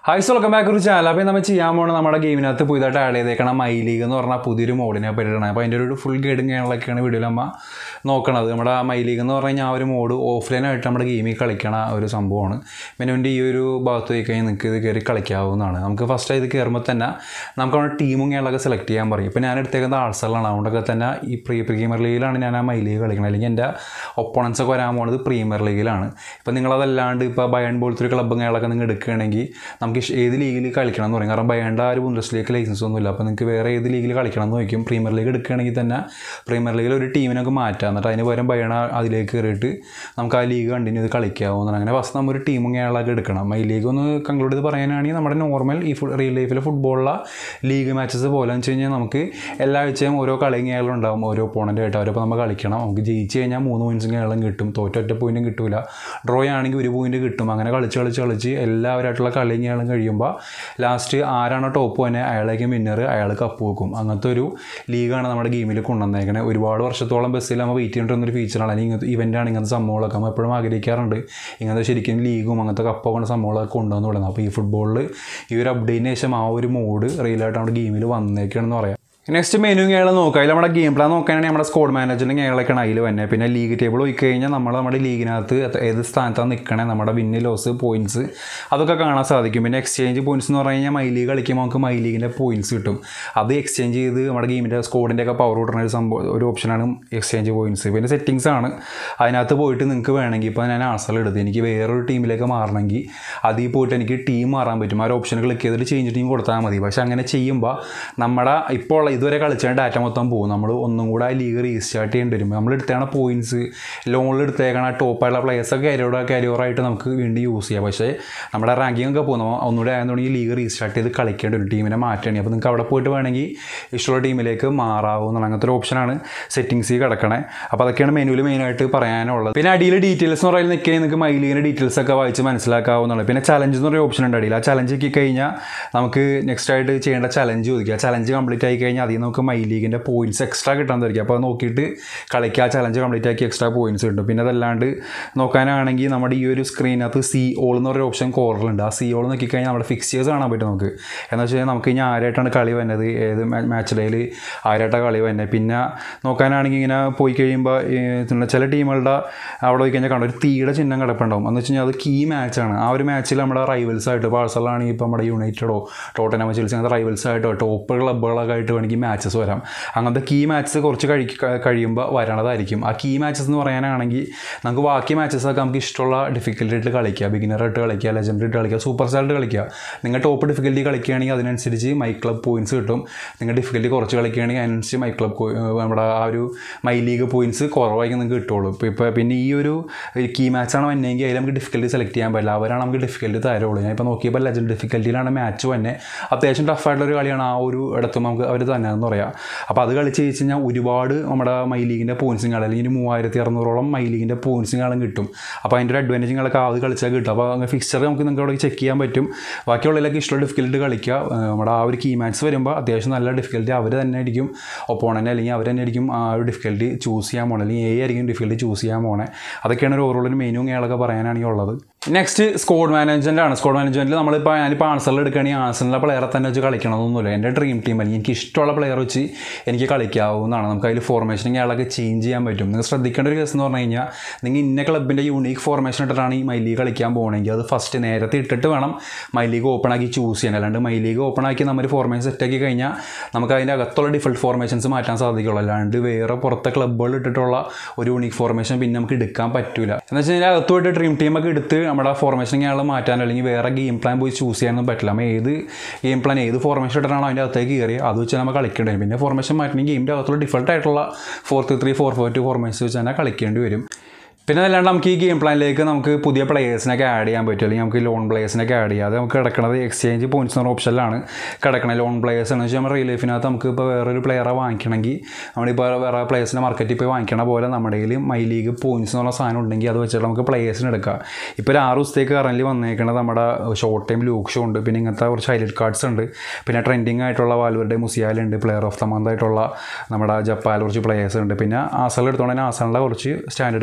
high so welcome back ഒരു channel അപ്പോൾ നമ്മൾ ചെയ്യാൻ പോകുന്ന നമ്മുടെ ഗെയിമിനകത്ത് പുതിയതായിട്ട് ആഡ് ചെയ്തേക്കണം മൈ ലീഗ് എന്ന് പറഞ്ഞാൽ പുതിയൊരു മോഡിനെ പറ്റിയിട്ടാണ് അപ്പോൾ അതിൻ്റെ ഒരു ഫുൾ ഗൈഡും കാര്യങ്ങളൊക്കെയാണ് വീഡിയോയിൽ നമ്മ നോക്കണത് നമ്മുടെ മൈ ലീഗ് എന്ന് പറഞ്ഞു കഴിഞ്ഞാൽ ആ ഒരു മോഡ് ഓഫ്ലൈനായിട്ട് നമ്മുടെ ഗെയിമിൽ കളിക്കണ ഒരു സംഭവമാണ് പിന്നെ ഇതിൻ്റെ ഈ ഒരു ഭാഗത്ത് പോയി കഴിഞ്ഞാൽ നിങ്ങൾക്ക് ഇത് കയറി കളിക്കാവുന്നതാണ് നമുക്ക് ഫസ്റ്റ് ഇത് കയറുമ്പോൾ തന്നെ നമുക്ക് അവിടെ ടീമും കാര്യങ്ങളൊക്കെ സെലക്ട് ചെയ്യാൻ പറയും ഇപ്പോൾ ഞാൻ എടുത്തേക്കുന്നത് ആൾസറിലാണ് അതുകൊണ്ടൊക്കെ തന്നെ ഈ പ്രീ പ്രീമിയർ ലീഗിലാണ് ഞാൻ ആ മൈ ലീഗ് കളിക്കുന്നത് അല്ലെങ്കിൽ എൻ്റെ ഒപ്പോണൻസ് ഒക്കെ വരാൻ പോകുന്നത് പ്രീമിയർ ലീഗിലാണ് ഇപ്പോൾ നിങ്ങളതല്ലാണ്ട് ഇപ്പോൾ ബയൺ പോലത്തെ ഒരു ക്ലബ്ബും കാര്യങ്ങളൊക്കെ നിങ്ങൾ എടുക്കുകയാണെങ്കിൽ നമുക്ക് ഇഷ്- ഏത് ലീഗിൽ കളിക്കണം എന്ന് പറയും കാരണം ബയണ്ട ആ ഒരു ബുണ്ടസ്ലിക്ക് ലൈസൻസ് ഒന്നുമില്ല അപ്പോൾ നിങ്ങൾക്ക് വേറെ ഏത് ലീഗിൽ കളിക്കണം എന്ന് ചോദിക്കും പ്രീമിയർ ലീഗ് എടുക്കുകയാണെങ്കിൽ തന്നെ പ്രീമിയർ ലീഗിൽ ഒരു ടീമിനൊക്കെ മാറ്റാം എന്നിട്ട് അതിന് പകരം ബയണ അതിലേക്ക് കയറിയിട്ട് നമുക്ക് ആ ലീഗ് കണ്ടിന്യൂ ചെയ്ത് കളിക്കാവുന്നതാണ് അങ്ങനെ ഫസ്റ്റ് നമ്മൾ ഒരു ടീമും കാര്യങ്ങളൊക്കെ എടുക്കണം ഈ ലീഗ് ഒന്ന് കൺക്ലൂഡ് ചെയ്ത് പറയാനാണെങ്കിൽ നമ്മുടെ നോർമൽ ഈ ഫുൾ റിയൽ ലൈഫിലെ ഫുട്ബോളിലെ ലീഗ് മാച്ചസ് പോലെ എന്ന് വെച്ച് കഴിഞ്ഞാൽ നമുക്ക് എല്ലാ ആഴ്ചയും ഓരോ കളിയും കാര്യങ്ങളും ഉണ്ടാവും ഓരോ opponent ആയിട്ട് അവരപ്പോൾ നമ്മൾ കളിക്കണം നമുക്ക് ജയിച്ച് കഴിഞ്ഞാൽ മൂന്ന് പോയിൻറ്റ്സും കാര്യങ്ങളും കിട്ടും തോറ്റ ഒറ്റ പോയിൻറ്റും കിട്ടില്ല ഡ്രോ ആണെങ്കിൽ ഒരു പോയിൻറ്റ് കിട്ടും അങ്ങനെ കളിച്ച് കളിച്ച് കളിച്ച് എല്ലാവരായിട്ടുള്ള കളിയും കാര്യങ്ങളും കഴിയുമ്പോൾ ലാസ്റ്റ് ആരാണോ ടോപ്പ് തന്നെ അയാളേക്കും വിന്നർ അയാൾ കപ്പ് വെക്കും അങ്ങനത്തെ ഒരു ലീഗാണ് നമ്മുടെ ഗെയിമിൽ കൊണ്ടുവന്നേക്കണേ ഒരുപാട് വർഷത്തോളം ബസ്സിൽ നമ്മൾ വെയിറ്റ് ചെയ്തിട്ടുള്ളൊരു ഫീച്ചറാണ് അല്ലെങ്കിൽ ഇങ്ങനത്തെ ഇവൻ്റാണ് ഇങ്ങനത്തെ സംഭവങ്ങളൊക്കെ നമ്മൾ എപ്പോഴും ആഗ്രഹിക്കാറുണ്ട് ഇങ്ങനത്തെ ശരിക്കും ലീഗും അങ്ങനത്തെ കപ്പൊക്കെ സംഭവങ്ങളൊക്കെ കൊണ്ടുവന്ന് തുടങ്ങുന്നത് അപ്പോൾ ഈ ഫുട്ബോളിൽ ഈ ഒരു അപ്ഡേറ്റിന് ശേഷം ആ ഒരു മോഡ് റിയലായിട്ട് നമ്മുടെ ഗെയിമിൽ വന്നേക്കാണെന്ന് പറയാം നെക്സ്റ്റ് മെനു ഞങ്ങൾ നോക്കുക അതിൽ നമ്മുടെ ഗെയിം പ്ലാൻ നോക്കുകയാണെങ്കിൽ നമ്മുടെ സ്കോഡ് മാനേജറിൻ്റെ ഞങ്ങളൊക്കെയാണ് അതിൽ വന്നെ പിന്നെ ലീഗ് ടേബിൾ പോയി കഴിഞ്ഞാൽ നമ്മൾ നമ്മുടെ ലീഗിനകത്ത് എത്ര- ഏത് സ്ഥാനത്താണ് നിൽക്കണേ നമ്മുടെ വിന്ന് ലോസ് പോയിന്റ്സ് അതൊക്കെ കാണാൻ സാധിക്കും പിന്നെ എക്സ്ചേഞ്ച് പോയിന്റ്സ് എന്ന് പറഞ്ഞു കഴിഞ്ഞാൽ മൈ ലീഗ് കളിക്കുമ്പോൾ നമുക്ക് മൈ ലീഗിൻ്റെ പോയിന്റ്സ് കിട്ടും അത് എക്സ്ചേഞ്ച് ചെയ്ത് നമ്മുടെ ഗെയിമിൻ്റെ സ്കോഡിൻ്റെ ഒക്കെ പവർ കൂട്ടുന്ന ഒരു സംഭവം ഒരു ഓപ്ഷനാണ് എക്സ്ചേഞ്ച് പോയിന്റ്സ് പിന്നെ സെറ്റിങ്സ് ആണ് അതിനകത്ത് പോയിട്ട് നിങ്ങൾക്ക് വേണമെങ്കിൽ ഇപ്പോൾ ഞാൻ ആസൽ എടുത്ത് എനിക്ക് വേറൊരു ടീമിലേക്ക് മാറണമെങ്കിൽ അതിൽ പോയിട്ട് എനിക്ക് ടീം മാറാൻ പറ്റും ആ ഒരു ഓപ്ഷൻ ക്ലിക്ക് ചെയ്തിട്ട് ചേഞ്ച് ടീം കൊടുത്താൽ മതി പക്ഷെ അങ്ങനെ ചെയ്യുമ്പോൾ നമ്മുടെ ഇപ്പോൾ ഉള്ള ഇതുവരെ കളിച്ച ഡാറ്റ മൊത്തം പോകും നമ്മൾ ഒന്നും കൂടെ ആ ലീഗ് റീസ്റ്റാർട്ട് ചെയ്യേണ്ടി വരും നമ്മൾ എടുത്തേക്കണ പോയിന്റ്സ് ലോണിൽ എടുത്തേക്കണ ടോപ്പായിട്ടുള്ള പ്ലേയേഴ്സൊക്കെ കരിയോടെ കരിയോറായിട്ട് നമുക്ക് വീണ്ടും യൂസ് ചെയ്യാം പക്ഷേ നമ്മുടെ റാങ്കിങ് ഒക്കെ പോകുന്ന ഒന്നുകൂടെ ആയതുകൊണ്ട് ലീഗ് റീസ്റ്റാർട്ട് ചെയ്ത് കളിക്കേണ്ടി വരും ടീമിനെ മാറ്റേണ്ടി അപ്പോൾ നിങ്ങൾക്ക് അവിടെ പോയിട്ട് വേണമെങ്കിൽ ഇഷ്ടമുള്ള ടീമിലേക്ക് മാറാവുന്നതാണ് അങ്ങനത്തെ ഒരു ഓപ്ഷനാണ് സെറ്റിങ്സിൽ കിടക്കണേ അപ്പോൾ അതൊക്കെയാണ് മെനുവിൽ മെയിനായിട്ട് പറയാനുള്ളത് പിന്നെ അടിയിൽ ഡീറ്റെയിൽസ് എന്ന് പറയുന്നത് നിൽക്കുകയും നിങ്ങൾക്ക് മൈലീഗിൻ്റെ ഡീറ്റെയിൽസ് ഒക്കെ വായിച്ച് മനസ്സിലാക്കാവുന്നതാണ് പിന്നെ ചലഞ്ച് എന്ന് പറയുന്ന ഓപ്ഷൻ ഉണ്ട് അടിയിൽ ആ ചലഞ്ച് ഒക്കെ കഴിഞ്ഞാൽ നമുക്ക് നെക്സ്റ്റ് ആയിട്ട് ചെയ്യേണ്ട ചലഞ്ച് ചോദിക്കുക ചലഞ്ച് കംപ്ലീറ്റ് ആയി കഴിഞ്ഞാൽ അതിൽ നമുക്ക് മൈ ലീഗിൻ്റെ പോയിന്റ്സ് എക്സ്ട്രാ കിട്ടാൻ അപ്പോൾ അത് നോക്കിയിട്ട് കളിക്കുക ആ ചലഞ്ച് കംപ്ലീറ്റ് ആക്കി എക്സ്ട്രാ പോയിന്റ്സ് കിട്ടും പിന്നെ അതല്ലാണ്ട് നോക്കാനാണെങ്കിൽ നമ്മുടെ ഈ ഒരു സ്ക്രീനകത്ത് സി ഓൾ എന്ന് പറയുന്ന ഓപ്ഷൻ കോറിലുണ്ട് ആ സി ഓൾ നോക്കിക്കഴിഞ്ഞാൽ നമ്മുടെ ഫിക്സിയേഴ്സ് കാണാൻ പറ്റും നമുക്ക് എന്ന് വെച്ച് കഴിഞ്ഞാൽ നമുക്ക് ഇനി ആരായിട്ടാണ് കളി വന്നത് ഏത് മാച്ച് ഡേയിൽ ആരായിട്ടാണ് കളി വന്നത് പിന്നെ നോക്കാനാണെങ്കിൽ ഇങ്ങനെ പോയി കഴിയുമ്പോൾ ഈ പിന്നെ ചില ടീമുകളുടെ അവിടെ പോയി കഴിഞ്ഞാൽ കണ്ട ഒരു തീയുടെ ചിഹ്നം കിടപ്പുണ്ടാവും എന്ന് വെച്ച് കഴിഞ്ഞാൽ അത് കീ മാച്ചാണ് ആ ഒരു മാച്ചിൽ നമ്മുടെ റൈവൽസ് ആയിട്ട് പാഴ്സലാണെങ്കിൽ ഇപ്പോൾ നമ്മുടെ യുണൈറ്റഡോ ടോട്ടനാമ ചെൽസി അങ്ങനത്തെ റൈവൽസ് ആയിട്ടോ ടോപ്പ് ക്ലബ്ബുകളൊക്കെ ആയിട്ട് വേണമെങ്കിൽ മാച്ചസ് വരാം അങ്ങനത്തെ കീ മാച്ചസ് കുറച്ച് കഴി കഴിയുമ്പോൾ വരണതായിരിക്കും ആ കീ മാച്ചസ് എന്ന് പറയാനാണെങ്കിൽ നമുക്ക് ബാക്കി മാച്ചസ് ഒക്കെ നമുക്ക് ഇഷ്ടമുള്ള ഡിഫിക്കൽറ്റി ആയിട്ട് കളിക്കുക ബിഗിനർ ആയിട്ട് കളിക്കുക ലെജൻഡറി ആയിട്ട് കളിക്കുക സൂപ്പർ സ്റ്റാർ ആയിട്ട് കളിക്കുക നിങ്ങൾ ടോപ്പ് ഡിഫിക്കൽറ്റി കളിക്കുകയാണെങ്കിൽ അതിനനുസരിച്ച് മൈ ക്ലബ് പോയിന്റ്സ് കിട്ടും നിങ്ങൾ ഡിഫിക്കൽറ്റി കുറച്ച് കളിക്കുകയാണെങ്കിൽ അതിനനുസരിച്ച് മൈ ക്ലബ് നമ്മുടെ ആ ഒരു മൈ ലീഗ് പോയിന്റ്സ് കുറവായിരിക്കും നിങ്ങൾക്ക് കിട്ടുള്ളൂ ഇപ്പോൾ ഇപ്പോൾ പിന്നെ ഈ ഒരു കീ മാച്ചാണ് വന്നെങ്കിൽ അതിൽ നമുക്ക് ഡിഫിക്കൽറ്റി സെലക്ട് ചെയ്യാൻ പറ്റില്ല അവരാണ് നമുക്ക് ഡിഫിക്കൽറ്റി തരുള്ളൂ ഞാൻ ഇപ്പോൾ നോക്കിയപ്പോൾ ലെജൻഡ് ഡിഫിക്കൽറ്റിയിലാണ് മാച്ച് വന്നെ അത്യാവശ്യം ടഫായിട്ടുള്ള ഒരു കളിയാണ് ആ ഒരു ഇടത്ത് നമുക്ക് അവർ തന്നെ എന്ന് പറയാം അപ്പോൾ അത് കളിച്ച് ജയിച്ച് കഴിഞ്ഞാൽ ഒരുപാട് നമ്മുടെ മൈ ലീഗിൻ്റെ പോയിൻറ്റ്സും കളി അല്ലെങ്കിൽ ഒരു മൂവായിരത്തി അറുന്നൂറോളം മൈ ലീഗിൻ്റെ പോയിൻറ്റ്സും കാലം കിട്ടും അപ്പോൾ അതിൻ്റെ ഒരു അഡ്വാൻറ്റേജ് കളൊക്കെ അത് കളിച്ചാൽ കിട്ടും അപ്പോൾ അങ്ങനെ ഫിക്സർ നമുക്ക് നിങ്ങൾക്ക് അവിടെ ചെക്ക് ചെയ്യാൻ പറ്റും ബാക്കിയുള്ളതിലൊക്കെ ഇഷ്ടമുള്ള ഡിഫിക്കൽറ്റി കളിക്കുക ഏഹ് നമ്മുടെ ആ ഒരു കീ മാച്ച് വരുമ്പോൾ അത്യാവശ്യം നല്ല ഡിഫിക്കൽറ്റി അവർ തന്നെ ആയിരിക്കും ഒപ്പോണൻ്റ് അല്ലെങ്കിൽ അവർ തന്നെ ആയിരിക്കും ആ ഒരു ഡിഫിക്കൽറ്റി ചൂസ് ചെയ്യാൻ പോണേ അല്ലെങ്കിൽ എ ആയിരിക്കും ഡിഫിക്കൽറ്റി ചൂസ് ചെയ്യാൻ പോണേ അതൊക്കെയാണ് ഒരു ഓവറോൾ ഒരു മെനു കാര്യങ്ങളൊക്കെ പറയാനാണെങ്കിൽ ഉള്ളത് നെക്സ്റ്റ് സ്കോഡ് മാനേജ്മെൻ്റ് ആണ് സ്കോഡ് മാനേജ്മെൻറ്റിൽ നമ്മളിപ്പോൾ ഞാനിപ്പോൾ ആൺസറിൽ എടുക്കുകയാണെങ്കിൽ ആൺസറിലെ പ്ലെയറെ തന്നെ വെച്ച് കളിക്കണമെന്നൊന്നുമില്ല എൻ്റെ ഡ്രീം ടീം അല്ലെങ്കിൽ എനിക്ക് ഇഷ്ടമുള്ള പ്ലെയർ വെച്ച് എനിക്ക് കളിക്കാവുന്നതാണ് നമുക്ക് അതിൽ ഫോർമേഷൻ അയാളൊക്കെ ചേഞ്ച് ചെയ്യാൻ പറ്റും നിങ്ങൾ ശ്രദ്ധിക്കേണ്ട ഒരു കേസ് എന്ന് പറഞ്ഞു കഴിഞ്ഞാൽ നിങ്ങൾ ഇന്ന ക്ലബിൻ്റെ യൂണീക്ക് ഫോർമേഷൻ ഇട്ടിട്ടാണ് ഈ മൈ ലീഗ് കളിക്കാൻ പോകണമെങ്കിൽ അത് ഫസ്റ്റ് നേരത്തെ ഇട്ടിട്ട് വേണം മൈ ലീഗ് ഓപ്പൺ ആക്കി ചൂസ് ചെയ്യാൻ അല്ലാണ്ട് മൈ ലീഗ് ഓപ്പൺ ആക്കി നമ്മൾ ഫോർമേഷൻ സെറ്റ് ആക്കി കഴിഞ്ഞാൽ നമുക്ക് അതിൻ്റെ അകത്തുള്ള ഡിഫൾട്ട് ഫോർമേഷൻസ് മാറ്റാൻ സാധിക്കുള്ളൂ അല്ലാണ്ട് വേറെ പുറത്തെ ക്ലബ്ബുകൾ ഇട്ടിട്ടുള്ള ഒരു യൂണീക്ക് ഫോർമേഷൻ പിന്നെ നമുക്ക് എടുക്കാൻ പറ്റില്ല എന്ന് വെച്ച് കഴിഞ്ഞാൽ അകത്തോട്ട് ഡ്രീം ടീമൊക്കെ എടുത്ത് നമ്മുടെ ഫോർമേഷൻ ഇയാൾ മാറ്റാൻ അല്ലെങ്കിൽ വേറെ ഗെയിം പ്ലാൻ പോയി ചൂസ് ചെയ്യാനൊന്നും പറ്റില്ല നമ്മൾ ഏത് ഗെയിം പ്ലാൻ ഏത് ഫോർമേഷൻ ഇട്ടിട്ടാണോ അതിൻ്റെ അകത്തേക്ക് കയറി അത് വെച്ച് നമ്മൾ കളിക്കേണ്ടി വരും പിന്നെ ഫോർമേഷൻ മാറ്റണമെങ്കിൽ ഗെയിമിൻ്റെ അകത്തുള്ള ഡിഫൾട്ട് ആയിട്ടുള്ള four three three four four two formation വെച്ച് തന്നെ കളിക്കേണ്ടി വരും പിന്നെ അതല്ലാണ്ട് നമുക്ക് ഈ ഗെയിം പ്ലാനിലേക്ക് നമുക്ക് പുതിയ പ്ലേയേഴ്സിനൊക്കെ ആഡ് ചെയ്യാൻ പറ്റും അല്ലെങ്കിൽ നമുക്ക് ലോൺ പ്ലേയേഴ്സിനൊക്കെ ആഡ് ചെയ്യാം അത് നമുക്ക് കിടക്കുന്നത് എക്സ്ചേഞ്ച് പോയിന്റ്സ് എന്ന ഓപ്ഷനിലാണ് കിടക്കണത് ലോൺ പ്ലേയേഴ്സ് എന്ന് വെച്ചാൽ നമ്മുടെ റിയൽ ലൈഫിനകത്ത് നമുക്ക് ഇപ്പോൾ വേറൊരു പ്ലെയറെ വാങ്ങിക്കണമെങ്കിൽ നമ്മളിപ്പോൾ വേറെ പ്ലേയേഴ്സിൻ്റെ മാർക്കറ്റിൽ പോയി വാങ്ങിക്കണ പോലെ നമ്മുടെ കയ്യിൽ മൈ ലീഗ് പോയിന്റ്സ് എന്നുള്ള സാധനം ഉണ്ടെങ്കിൽ അത് വെച്ചിട്ട് നമുക്ക് പ്ലേയേഴ്സിന് എടുക്കാം ഇപ്പോൾ ഒരു ആറ് ദിവസത്തേക്ക് കറൻലി വന്നേക്കുന്നത് നമ്മുടെ ഷോർട്ട് ടൈം ലൂക്ക് ഷോ ഉണ്ട് പിന്നെ ഇങ്ങനത്തെ കുറച്ച് ഹൈലൈറ്റ് കാർഡ്സ് ഉണ്ട് പിന്നെ ട്രെൻഡിങ് ആയിട്ടുള്ള വാൽവരുടെ മുസിയാലുണ്ട് പ്ലെയർ ഓഫ് ദ മന്ത് ആയിട്ടുള്ള നമ്മുടെ ജപ്പാൽ കുറച്ച് പ്ലേയേഴ്സ് ഉണ്ട് പിന്നെ ആസൽ എടുത്തോണ്ട് തന്നെ ആസലിൻ്റെ കുറച്ച് സ്റ്റാൻഡേർഡ് കാർഡ്സും ഉണ്ട്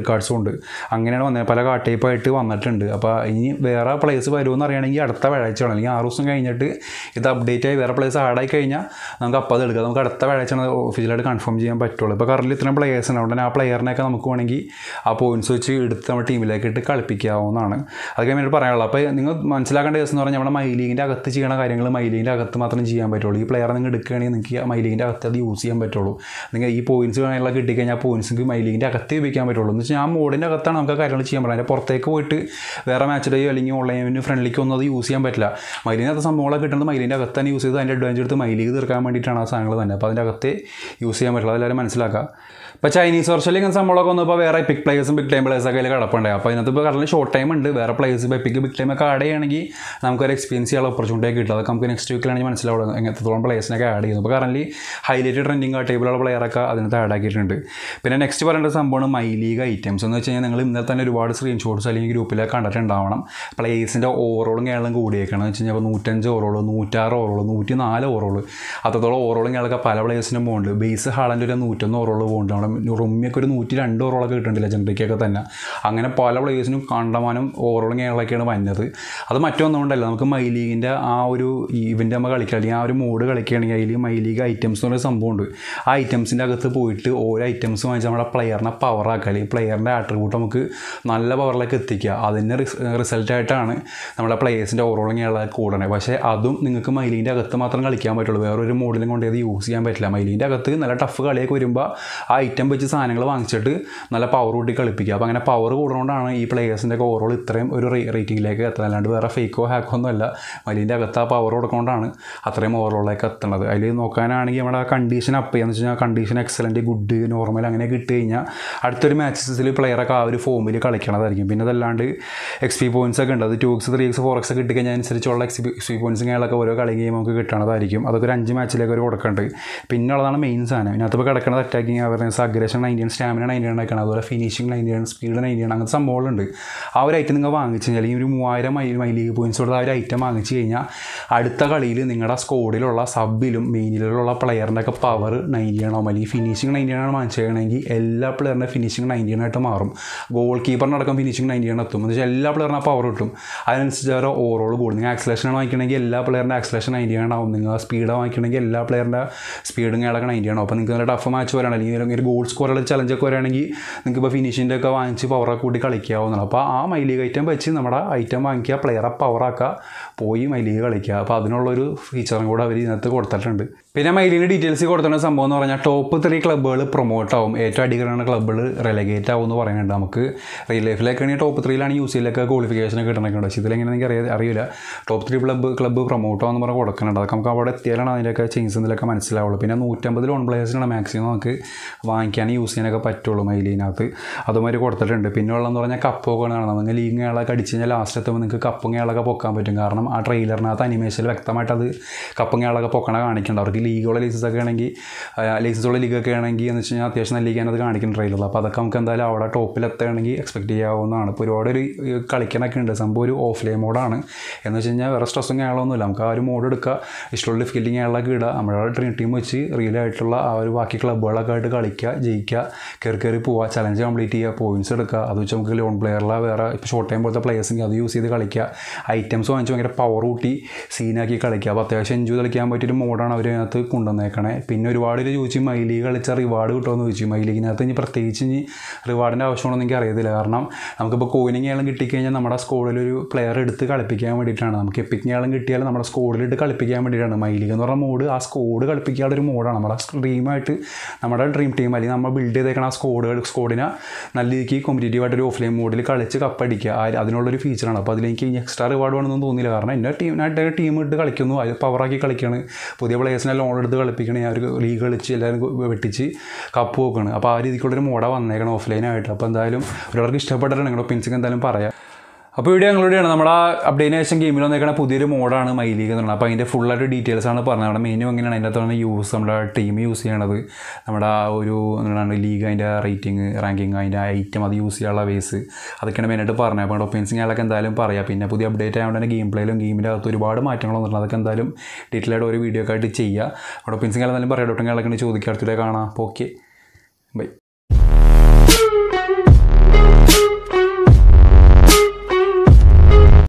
ഉണ്ട് അങ്ങനെയാണ് വന്നത് പല കാട്ടേപ്പായിട്ട് വന്നിട്ടുണ്ട് അപ്പോൾ ഇനി വേറെ പ്ലേസ് വരുമെന്ന് അറിയണമെങ്കിൽ അടുത്ത വ്യാഴാഴ്ച വേണം അല്ലെങ്കിൽ ആറ് ദിവസം കഴിഞ്ഞിട്ട് ഇത് അപ്ഡേറ്റ് ആയി വേറെ പ്ലേസ് ആഡായി കഴിഞ്ഞാൽ നമുക്ക് അപ്പോൾ അത് എടുക്കാം നമുക്ക് അടുത്ത വ്യാഴാഴ്ചയാണ് ഒഫീഷ്യലായിട്ട് കൺഫേം ചെയ്യാൻ പറ്റുള്ളൂ ഇപ്പോൾ കറൻറ്റ് ഇത്രയും പ്ലേയേഴ്സ് ഉണ്ട് അതുകൊണ്ട് തന്നെ ആ പ്ലെയറിനെയൊക്കെ നമുക്ക് വേണമെങ്കിൽ ആ പോയിന്റ്സ് വെച്ച് എടുത്ത് നമ്മുടെ ടീമിലേക്ക് ഇട്ട് കളിപ്പിക്കാവുന്നതാണ് അതൊക്കെ വേണ്ടി പറയാനുള്ളത് അപ്പോൾ നിങ്ങൾ മനസ്സിലാക്കേണ്ട കേസ് എന്ന് പറഞ്ഞാൽ നമ്മുടെ മൈ ലീഗിൻ്റെ അകത്ത് ചെയ്യണ കാര്യങ്ങൾ മൈ ലീഗിൻ്റെ അകത്ത് മാത്രം ചെയ്യാൻ പറ്റുള്ളൂ ഈ പ്ലെയർ നിങ്ങൾ എടുക്കുകയാണെങ്കിൽ നിങ്ങൾക്ക് മൈ ലീഗിൻ്റെ അകത്ത് അത് യൂസ് ചെയ്യാൻ പറ്റുള്ളൂ നിങ്ങൾ ഈ പോയിന്റ്സ് കാര്യങ്ങളൊക്കെ കിട്ടിക്കഴിഞ്ഞാൽ ആ പോയിന്റ്സ് നിങ്ങൾക്ക് മൈ ലീഗിൻ്റെ അകത്ത് ഉപയോഗിക്കാൻ പറ്റുള്ളൂ എന്ന് വെച്ചാൽ ആ മോഡിൻ്റെ അകത്താണ് നമുക്ക് ആ കാര്യങ്ങൾ ചെയ്യാൻ പറ്റുന്നത് അതിൻ്റെ പുറത്തേക്ക് പോയിട്ട് വേറെ മാച്ച് ഡേയോ അല്ലെങ്കിൽ ഓൺലൈനിന് ഫ്രണ്ട്ലിക്ക് ഒന്നും അത് യൂസ് ചെയ്യാൻ പറ്റില്ല മൈലിനകത്ത് സംഭവങ്ങളൊക്കെ കിട്ടുന്നത് മൈലിൻ്റെ അകത്ത് തന്നെ യൂസ് ചെയ്ത് അതിൻ്റെ അഡ്വാൻസ് എടുത്ത് മൈ ലീഗ് തീർക്കാൻ വേണ്ടിയിട്ടാണ് ആ സാധനങ്ങൾ തന്നെ അപ്പോൾ അതിൻ്റെ അകത്ത് യൂസ് ചെയ്യാൻ പറ്റില്ല അതെല്ലാവരും മനസ്സിലാക്കുക ഇപ്പോൾ ചൈനീസ് വർഷത്തിൽ ഇങ്ങനെ സംഭവമൊക്കെ വന്നപ്പോൾ വേറെ പിക് പ്ലേയേഴ്സും ബിഗ് ടൈം പ്ലേയേഴ്സൊക്കെ അതിൽ കിടപ്പുണ്ടായി അപ്പോൾ അതിനകത്ത് ഇപ്പോൾ കറണ്ട് ഷോർട്ട് ടൈം ഉണ്ട് വേറെ പ്ലേയേഴ്സ് ഇപ്പോൾ എപ്പിക്ക് ബിഗ് ടൈം ഒക്കെ ആഡ് ചെയ്യുകയാണെങ്കിൽ നമുക്കൊരു എക്സ്പീരിയൻസ് ചെയ്യാനുള്ള ഓപ്പർച്യൂണിറ്റി ഒക്കെ കിട്ടും അതൊക്കെ നമുക്ക് നെക്സ്റ്റ് വീക്കിലാണെങ്കിൽ മനസ്സിലാവുള്ളൂ എങ്ങനത്തോളം പ്ലേയേഴ്സിനൊക്കെ ആഡ് ചെയ്യുന്നു അപ്പോൾ കറന്റ് ഹൈലൈറ്റ് ട്രെൻഡിങ് ടേബിളുള്ള പ്ലെയറൊക്കെ അതിനകത്ത് ആഡ് ആക്കിയിട്ടുണ്ട് പിന്നെ നെക്സ്റ്റ് പറയേണ്ട സംഭവമാണ് മൈ ലീഗ് ഐറ്റംസ് എന്ന് വെച്ച് കഴിഞ്ഞാൽ നിങ്ങൾ ഇന്നലെ തന്നെ ഒരുപാട് സ്ക്രീൻഷോട്ട്സ് അല്ലെങ്കിൽ ഗ്രൂപ്പിലൊക്കെ കണ്ടിട്ടുണ്ടാവണം പ്ലേയേഴ്സിൻ്റെ ഓവറോളും കേരളം കൂടിയേക്കണം എന്ന് വെച്ച് കഴിഞ്ഞാൽ ഇപ്പോൾ നൂറ്റഞ്ച് ഓവറോൾ നൂറ്റാറ് ഓവറോൾ നൂറ്റി നാല് ഓവറോൾ അത്രത്തോളം ഓവറോളും കേരളമൊക്കെ പല പ്ലേയേഴ്സിനും പോകുന്നുണ്ട് ബേസ് ഹാളൻ്റെ ഒരു നൂറ്റൊന്ന് ഓവറോൾ പോകുന്നുണ്ട് നമ്മുടെ റുമ്മിയൊക്കെ ഒരു നൂറ്റി രണ്ട് ഓവറോളൊക്കെ കിട്ടുന്നുണ്ട് ലെജൻഡറിക്കൊക്കെ തന്നെ അങ്ങനെ പല പ്ലേയേഴ്സിനും കണ്ടമാനം ഓവറോളും കേരളമൊക്കെയാണ് വന്നത് അത് മറ്റൊന്നുകൊണ്ടല്ല നമുക്ക് മൈ ലീഗിൻ്റെ ആ ഒരു ഇവൻ്റ് നമ്മൾ കളിക്കുക അല്ലെങ്കിൽ ആ ഒരു മോഡ് കളിക്കുകയാണെങ്കിൽ അതിൽ മൈ ലീഗ് ഐറ്റംസ് എന്ന് പറയുന്ന സംഭവമുണ്ട് ആ ഐറ്റംസിൻ്റെ അകത്ത് പോയിട്ട് ഓരോ ഐറ്റംസ് വാങ്ങിച്ച് നമ്മുടെ പ്ലെയറിനെ പവറാക്കുക അല്ലെങ്കിൽ പ്ലെയറിൻ്റെ ആട്രിബ്യൂട്ട് നമുക്ക് നല്ല പവറിലേക്ക് എത്തിക്കുക അതിൻ്റെ റിസൾട്ടായിട്ടാണ് നമ്മുടെ പ്ലേയേഴ്സിൻ്റെ ഓവറോളും കേരള കൂടണേ പക്ഷേ അതും നിങ്ങൾക്ക് മൈലീൻ്റെ അകത്ത് മാത്രം കളിക്കാൻ പറ്റുള്ളൂ വേറൊരു മോഡിലും കൊണ്ട് ഇത് യൂസ് ചെയ്യാൻ പറ്റില്ല മൈലീൻ്റെ അകത്ത് നല്ല ടഫ് കളിയൊക്കെ വരുമ്പോൾ ആ ഐറ്റം വെച്ച് സാധനങ്ങൾ വാങ്ങിച്ചിട്ട് നല്ല പവർ കൂട്ടി കളിപ്പിക്കുക അപ്പോൾ അങ്ങനെ പവർ കൂടുന്നതുകൊണ്ടാണ് ഈ പ്ലേയേഴ്സിൻ്റെ ഒക്കെ ഓവറോൾ ഇത്രയും ഒരു റേറ്റിംഗിലേക്ക് എത്തുന്നത് അല്ലാണ്ട് വേറെ ഫേക്കോ ഹാക്കോ ഒന്നും അല്ല മൈലീൻ്റെ അകത്ത് ആ പവർ കൊടുക്കുന്നതുകൊണ്ടാണ് അത്രയും ഓവറോളിലേക്ക് എത്തുന്നത് അതിൽ നോക്കാനാണെങ്കിൽ നമ്മുടെ കണ്ടീഷൻ അപ്പ് ചെയ്യാന്ന് വെച്ച് കഴിഞ്ഞാൽ കണ്ടീഷൻ എക്സലൻറ്റ് ഗുഡ് നോർമൽ അങ്ങനെ കിട്ടി കഴിഞ്ഞാൽ അടുത്തൊരു മാച്ചസിൽ പ്ലെയറൊക്കെ ആ ഒരു ഫോമിൽ കളിക്കണതായിരിക്കും പിന്നെ അതല്ലാണ്ട് എക്സ് പി പോയിൻറ്റ്സ് ഒക്കെ ഉണ്ട് അത് two X three X four X കിട്ടിക്കഴിഞ്ഞാൽ അനുസരിച്ചുള്ള എക്സ് പി എക്സ് പി പോയിൻറ്റ്സും കാര്യങ്ങളൊക്കെ ഓരോ കളി ഗെയിം നമുക്ക് കിട്ടണതായിരിക്കും അതൊക്കെ ഒരു അഞ്ച് മാച്ചിലേക്ക് ഒരു കൊടുക്കുന്നുണ്ട് പിന്നെ ഉള്ളതാണ് മെയിൻ സാധനം ഇതിനകത്ത് ഇപ്പോൾ കിടക്കുന്നത് attacking awareness aggression nineteen stamina nineteen ആക്കണം അതുപോലെ ഫിനിഷിംഗ് നയൻറ്റീൻ സ്പീഡ് നയൻറ്റീൻ അങ്ങനത്തെ സംഭവങ്ങളുണ്ട് ആ ഒരു ഐറ്റം നിങ്ങൾ വാങ്ങിച്ചു കഴിഞ്ഞാൽ അല്ലെങ്കിൽ ഒരു മൂവായിരം മൈ മൈ ലീഗ് പോയിൻറ്റ്സ് കൊടുത്ത് ആ ഒരു ഐറ്റം വാങ്ങിച്ചു കഴിഞ്ഞാൽ അടുത്ത കളിയിൽ നിങ്ങളുടെ സ്കോഡിലുള്ള സബിലും മെയിനിലുള്ള പ്ലെയറിൻ്റെ ഒക്കെ പവർ നയൻറ്റി ആണോ അല്ലെങ്കിൽ ഫിനിഷിംഗ് നയൻറ്റി ആണ് വാങ്ങിച്ചു കഴിയണമെങ്കിൽ എല്ലാ പ്ലെയറിൻ്റെ ഫിനിഷിംഗ് നയൻറ്റി ആയിട്ട് മാറും ഗോൾ കീപ്പറിനടക്കം ഫിനിഷിംഗ് നയൻറ്റി ആണ് എത്തും എന്ന് വെച്ചാൽ എല്ലാ പ്ലെയറിനും ആ പവർ കിട്ടും അതിനനുസരിച്ച് അവരുടെ ഓവറോൾ കൂടും നിങ്ങൾ ആക്സലേഷൻ ആണ് വാങ്ങിക്കണമെങ്കിൽ എല്ലാ പ്ലെയറിൻ്റെ ആക്സലേഷൻ നയൻറ്റി ആണാവും നിങ്ങൾ സ്പീഡ് വാങ്ങിക്കണമെങ്കിൽ എല്ലാ പ്ലെയറിൻ്റെ സ്പീഡും കേളൊക്കെ നയൻറ്റി ആണോ അപ്പോൾ നിങ്ങൾക്ക് നല്ല ടഫ് മാച്ച് വരാണ് അല്ലെങ്കിൽ ഒരു ഗോൾ സ്കോറുള്ള ചലഞ്ചൊക്കെ വരികയാണെങ്കിൽ നിങ്ങൾക്ക് ഇപ്പോൾ ഫിനിഷിൻ്റെ ഒക്കെ വാങ്ങിച്ച് പവറൊക്കെ കൂട്ടി കളിക്കാവുന്നതാണ് അപ്പോൾ ആ മൈ ലീഗ് ഐറ്റം വെച്ച് നമ്മുടെ ഐറ്റം വാങ്ങിക്കുക പ്ലെയറെ പവറാക്കുക പോയി മൈ ലീഗ് കളിക്കുക അപ്പോൾ അതിനുള്ളൊരു ഫീച്ചറും കൂടെ അവർ ഇതിനകത്ത് കൊടുത്തിട്ടുണ്ട് പിന്നെ മൈലിൻ്റെ ഡീറ്റെയിൽസ് കൊടുത്തുന്ന സംഭവം എന്ന് പറഞ്ഞാൽ ടോപ്പ് ത്രീ ക്ലബ്ബുകൾ പ്രൊമോട്ട് ആവും ഏറ്റവും അടികരണ ക്ലബ്ബുകൾ റെലഗേറ്റ് ആവും എന്ന് പറയുന്നുണ്ട് നമുക്ക് റിയൽ ലൈഫിലൊക്കെ ആണെങ്കിൽ ടോപ്പ് ത്രീയിലാണ് യു സിയിലൊക്കെ ക്വാളിഫിക്കേഷൻ കിട്ടണൊക്കെ പക്ഷേ ഇതിലെങ്ങനെ എനിക്ക് അറിയാ അറിയില്ല top three club club promote ആവുമെന്ന് പറഞ്ഞ് കൊടുക്കുന്നുണ്ട് അതൊക്കെ നമുക്ക് അവിടെ എത്തിയാലാണ് അതിൻ്റെയൊക്കെ ചേഞ്ചസ് എന്തെങ്കിലുമൊക്കെ മനസ്സിലാവുള്ളൂ പിന്നെ നൂറ്റമ്പത് ലോൺ പ്ലേയേഴ്സിനാണ് മാക്സിമം നമുക്ക് വാങ്ങിക്കാനും യൂസ് ചെയ്യാനൊക്കെ പറ്റുള്ളൂ മൈലിനകത്ത് അതുമാതിരി കൊടുത്തിട്ടുണ്ട് പിന്നെ ഉള്ളതെന്ന് പറഞ്ഞാൽ കപ്പൊക്കെ കാണാം നിങ്ങൾ ലീഗ് കേളൊക്കെ അടിച്ച് കഴിഞ്ഞാൽ ലാസ്റ്റ് എത്തുമ്പോൾ നിങ്ങൾക്ക് കപ്പും കേളൊക്കെ പൊക്കാൻ പറ്റും കാരണം ആ ട്രെയിലറിനകത്ത് അനിമേഷനിൽ വ്യക്തമായിട്ട് അത് കപ്പും കേളൊക്കെ പൊക്കണ കാണിക്കുന്നുണ്ട് അവർക്ക് ലീഗുള്ള ലൈസൻസ് ഒക്കെ ആണെങ്കിൽ ലൈസൻസ് ഉള്ള ലീഗൊക്കെ ആണെങ്കിൽ എന്ന് വെച്ച് കഴിഞ്ഞാൽ അത്യാവശ്യം നല്ല ലീഗാണ് അത് കാണിക്കുന്ന ട്രെയിലർ അപ്പോൾ അതൊക്കെ നമുക്ക് എന്തായാലും അവിടെ ടോപ്പിൽ എത്തുകയാണെങ്കിൽ എക്സ്പെക്ട് ചെയ്യാവുന്നതാണ് ഇപ്പോൾ ഒരുപാട് ഒരു കളിക്കണൊക്കെ ഉണ്ട് സംഭവം ഒരു ഓഫ് ലൈൻ മോഡാണ് എന്ന് വെച്ച് കഴിഞ്ഞാൽ വേറെ സ്ട്രെസ്സും കേളൊന്നുമില്ല നമുക്ക് ആ ഒരു മോഡ് എടുക്കുക ഇഷ്ടമുള്ള ഫീൽഡിങ് കേളൊക്കെ ഇടുക നമ്മുടെ ഡ്രീം ടീം വെച്ച് റിയൽ ആയിട്ടുള്ള ആ ഒരു ബാക്കി ക്ലബ്ബുകളൊക്കെ ആയിട്ട് കളിക്കുക ജയിക്കുക കയറി കയറി പോവുക ചലഞ്ച് കംപ്ലീറ്റ് ചെയ്യുക പോയിന്റ്സ് എടുക്കുക അത് വെച്ച് നമുക്ക് ലോൺ പ്ലെയറിലെ വേറെ ഇപ്പോൾ ഷോർട്ട് ടൈം പോലത്തെ പ്ലേയേഴ്സിന് അത് യൂസ് ചെയ്ത് കളിക്കുക ഐറ്റംസ് വാങ്ങിച്ച് ഭയങ്കര പവർ കൂട്ടി സീനാക്കി കളിക്കുക അപ്പോൾ അത്യാവശ്യം എൻജോയ് കളിക്കാൻ പറ്റിയൊരു മോഡാണ് അവർ അതിനകത്ത് കൊണ്ടുവന്നേക്കണേ പിന്നെ ഒരുപാട് പേര് ചോദിച്ചു മൈ ലീഗ് കളിച്ചാൽ റിവാർഡ് കിട്ടുമെന്ന് ചോദിച്ചു മൈ ലീഗിനകത്ത് ഇനി പ്രത്യേകിച്ച് ഇനി റിവാർഡിൻ്റെ ആവശ്യമാണെന്ന് എനിക്ക് അറിയത്തില്ല കാരണം നമുക്കിപ്പോൾ കോയിനിങ് ഏളം കിട്ടിക്കഴിഞ്ഞാൽ നമ്മുടെ സ്കോഡിൽ ഒരു പ്ലെയർ എടുത്ത് കളിപ്പിക്കാൻ വേണ്ടിയിട്ടാണ് നമുക്ക് എപ്പിക്കിങ് ഏളം കിട്ടിയാൽ നമ്മുടെ സ്കോഡിലിട്ട് കളിപ്പിക്കാൻ വേണ്ടിയിട്ടാണ് മൈ ലീഗ് എന്ന് പറഞ്ഞ മോഡ് ആ സ്കോഡ് കളിപ്പിക്കാനുള്ള ഒരു മോഡാണ് നമ്മുടെ ഡ്രീമായിട്ട് നമ്മുടെ ഡ്രീം ടീം അല്ലെങ്കിൽ നമ്മൾ ബിൽഡ് ചെയ്തേക്കണ ആ സ്കോഡുകൾ സ്കോഡിനെ നല്ല രീതിക്ക് കോമ്പറ്റീറ്റീവ് ആയിട്ട് ഒരു ഓഫ്ലൈൻ മോഡിൽ കളിച്ച് കപ്പടിക്കുക ആ- അതിനുള്ളൊരു ഫീച്ചറാണ് അപ്പോൾ അതിലെനിക്ക് എക്സ്ട്രാ റിവാർഡ് വേണമെന്നൊന്നും തോന്നിയില്ല കാരണം എൻ്റെ ടീം ഞാൻ ടീം ഇട്ട് കളിക്കുന്നു അത് പവറാക്കി കളിക്കുകയാണ് പുതിയ പ്ലേയേഴ്സിനെ ലോൺ എടുത്ത് കളിപ്പിക്കണേ ഞാൻ ഒരു ലീഗ് കളിച്ച് എല്ലാവരും വെട്ടിച്ച് കപ്പ് നോക്കുകയാണ് അപ്പോൾ ആ രീതിക്കുള്ളൊരു മോഡാണ് വന്നേക്കണം ഓഫ്ലൈനായിട്ട് അപ്പോൾ എന്തായാലും ഒരാൾക്ക് ഇഷ്ടപ്പെട്ടിട്ടുണ്ട് നിങ്ങളുടെ ഒപ്പീനിയൻസ് എന്തായാലും പറയാം അപ്പോൾ ഇവിടെ ഞങ്ങളുടെയാണ് നമ്മുടെ അപ്ഡേറ്റിന് ശേഷം ഗെയിമിൽ വന്നേക്കണ പുതിയൊരു മോഡാണ് മൈ ലീഗ് എന്ന് പറയുന്നത് അപ്പോൾ അതിൻ്റെ ഫുള്ളായിട്ട് ഡീറ്റെയിൽസ് ആണ് പറഞ്ഞത് നമ്മുടെ മെനു എങ്ങനെയാണ് അതിൻ്റെ അകത്താണ് യൂസ് നമ്മുടെ ടീം യൂസ് ചെയ്യണത് നമ്മുടെ ആ ഒരു എന്താണ് ലീഗ് അതിൻ്റെ റേറ്റിംഗ് റാങ്കിങ് അതിൻ്റെ ഐറ്റം അത് യൂസ് ചെയ്യാനുള്ള വേസ് അതൊക്കെയാണ് മെയിനായിട്ട് പറഞ്ഞത് അപ്പോൾ ഒപ്പീനിയൻസ് അയാളൊക്കെ എന്തായാലും പറയാം പിന്നെ പുതിയ അപ്ഡേറ്റ് ആയതുകൊണ്ട് തന്നെ ഗെയിം പ്ലേയിലും ഗെയിമിൻ്റെ അകത്ത് ഒരുപാട് മാറ്റങ്ങൾ വന്നിട്ടുണ്ട് അതൊക്കെ എന്തായാലും ഡീറ്റെയിൽ ആയിട്ട് ഒരു വീഡിയോ ഒക്കെ ആയിട്ട് ചെയ്യുക അവിടെ ഒപ്പീനിയൻസ് എന്തായാലും പറയാം ഡോട്ടും അയാളൊക്കെ ചോദിക്കുക അടുത്തിടെ കാണാം അപ്പോൾ ഓക്കെ ബൈ